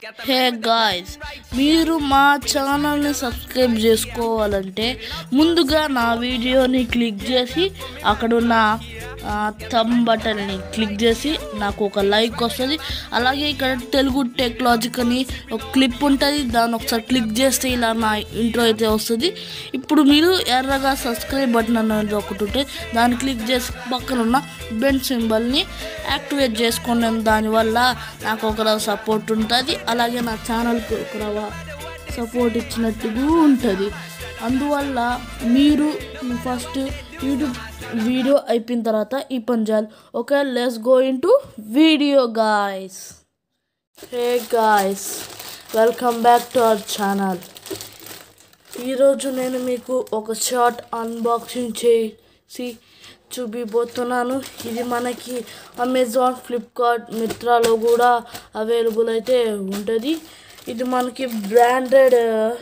hey guys మీరు మా ఛానల్ని సబ్స్క్రైబ్ చేసుకోవాలంటే ముందుగా నా వీడియోని క్లిక్ చేసి అక్కడున్న థమ్ బటన్ని క్లిక్ చేసి నాకు ఒక లైక్ వస్తుంది అలాగే ఇక్కడ తెలుగు టెక్నాలజిక్ అని ఒక క్లిప్ ఉంటుంది దాన్ని ఒకసారి క్లిక్ చేస్తే ఇలా నా ఇంట్రో అయితే వస్తుంది ఇప్పుడు మీరు ఎర్రగా సబ్స్క్రైబ్ బటన్ అనేది ఒకటి ఉంటే దాన్ని క్లిక్ చేసి పక్కన ఉన్న బెన్ సింబల్ని యాక్టివేట్ చేసుకోండి దానివల్ల నాకు ఒక సపోర్ట్ ఉంటుంది అలాగే నా ఛానల్కి ఒక సపోర్ట్ ఇచ్చినట్టుగా ఉంటుంది అందువల్ల మీరు ఫస్ట్ యూట్యూబ్ వీడియో అయిపోయిన తర్వాత ఈ పని చేయాలి okay let's go into video guys hey guys welcome back to our channel ఈరోజు నేను మీకు ఒక షార్ట్ అన్బాక్సింగ్ చేసి చూపిపోతున్నాను ఇది మనకి అమెజాన్ ఫ్లిప్కార్ట్ మిత్రాలో కూడా అవైలబుల్ అయితే ఉంటుంది ఇది మనకి బ్రాండెడ్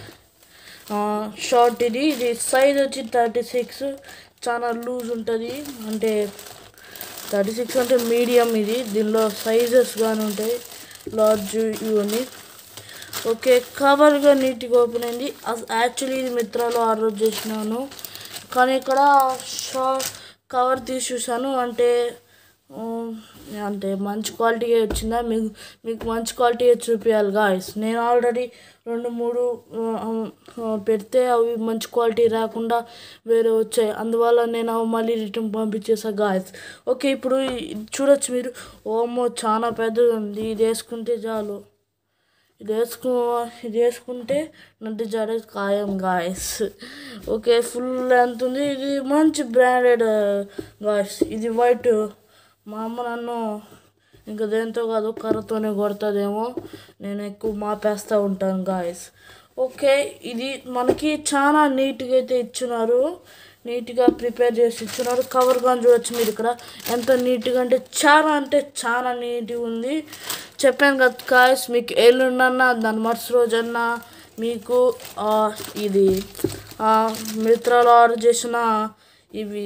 షార్ట్ ఇది ఇది సైజ్ వచ్చి థర్టీ సిక్స్ చాలా లూజ్ ఉంటుంది అంటే థర్టీ సిక్స్ అంటే మీడియం ఇది దీనిలో సైజెస్ కానీ ఉంటాయి లార్జ్ ఇవన్నీ ఓకే కవర్గా నీట్గా ఓపెన్ అయింది యాక్చువల్లీ ఇది మిత్రాలో ఆర్డర్ చేసినాను కానీ ఇక్కడ షా కవర్ తీసి చూసాను అంటే ఉమ్, అంటే మంచి క్వాలిటీ వచ్చిందా మీకు మీకు మంచి క్వాలిటీ చూపించాలి గాయస్ నేను ఆల్రెడీ రెండు మూడు ఆ, పెడితే అవి మంచి క్వాలిటీ రాకుండా వేరే వచ్చాయి అందువల్ల నేను అవి మళ్ళీ రిటర్న్ పంపించేసా గాయస్ ఓకే ఇప్పుడు ఇది చూడొచ్చు మీరు ఓమో చాలా పెద్దది ఉంది ఇది వేసుకుంటే చాలు ఇది వేసుకో ఇది వేసుకుంటే నడ్డి జడ ఖాయం గాయస్ ఓకే ఫుల్ లెంత్ ఉంది ఇది మంచి బ్రాండెడ్ గాయస్ ఇది వైట్ మా అమ్మ నన్ను ఇంకా దేంతో కాదు కర్రతోనే కొడుతుందేమో నేను ఎక్కువ మాపేస్తూ ఉంటాను గాయస్ ఓకే ఇది మనకి చాలా నీట్గా అయితే ఇచ్చున్నారు నీట్గా ప్రిపేర్ చేసి ఇచ్చున్నారు కవర్ కానీ చూడొచ్చు మీరు ఇక్కడ ఎంత నీట్గా అంటే చాలా అంటే చాలా నీట్గా ఉంది చెప్పాను కదా కాయస్ మీకు ఎల్లుండన్నా దాని మరుసటి రోజన్నా మీకు ఆ, ఇది ఆ, మిత్రాలు ఆర్డర్ చేసిన ఇవి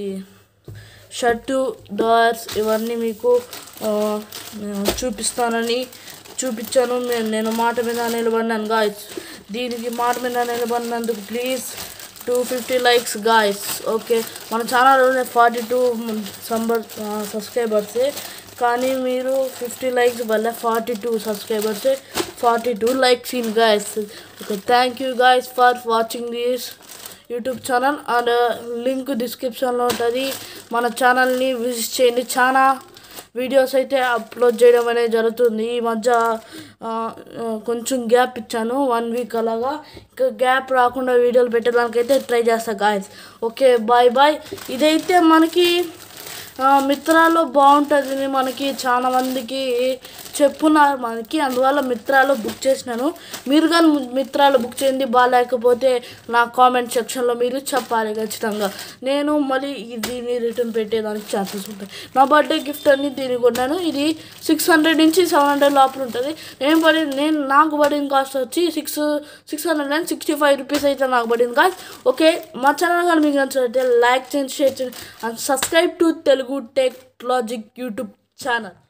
షర్టు డాయర్స్ ఇవన్నీ మీకు ఆ, నేను చూపిస్తానని చూపించాను నేను నేను మాట మీద నిలబడినాను గాయస్ దీనికి మాట మీద నిలబడినందుకు please two fifty likes guys okay మన ఛానల్ ఫార్టీ టూ సంబర్ సబ్స్క్రైబర్సే కానీ మీరు ఫిఫ్టీ లైక్స్ వల్ల ఫార్టీ టూ సబ్స్క్రైబర్సే forty two likes in guys okay thank you guys for watching this YouTube channel and link డిస్క్రిప్షన్లో ఉంటుంది మన ఛానల్ని విజిట్ చేయండి చాలా వీడియోస్ అయితే అప్లోడ్ చేయడం అనేది జరుగుతుంది ఈ మధ్య ఆ, ఆ, కొంచెం గ్యాప్ ఇచ్చాను వన్ వీక్ అలాగా ఇంకా గ్యాప్ రాకుండా వీడియోలు పెట్టడానికైతే ట్రై చేస్తా గాయస్ ఓకే బాయ్ బాయ్ ఇదైతే మనకి ఆ, మిత్రాలో బాగుంటుంది మనకి చాలా మందికి చెప్పున్నారు మనకి అందువల్ల మిత్రాలో బుక్ చేసినాను మీరు కానీ మిత్రాలో బుక్ చేయండి బాగాలేకపోతే నా కామెంట్ సెక్షన్లో మీరు చెప్పాలి ఖచ్చితంగా నేను మళ్ళీ ఇది దీన్ని రిటర్న్ పెట్టేదానికి ఛాన్సెస్ ఉంటాయి నా బర్త్డే గిఫ్ట్ అన్ని దీన్ని కొన్నాను ఇది సిక్స్ హండ్రెడ్ నుంచి సెవెన్ హండ్రెడ్ లోపల ఉంటుంది నేను పడి నేను నాకు పడిన కాస్ట్ వచ్చి six six hundred and sixty five rupees అయితే నాకు పడింది కాస్ట్ ఓకే మా ఛానల్ కానీ మీకు నచ్చినట్లయితే లైక్ చేయండి షేర్ చేయండి and subscribe to Telugu tech logic YouTube channel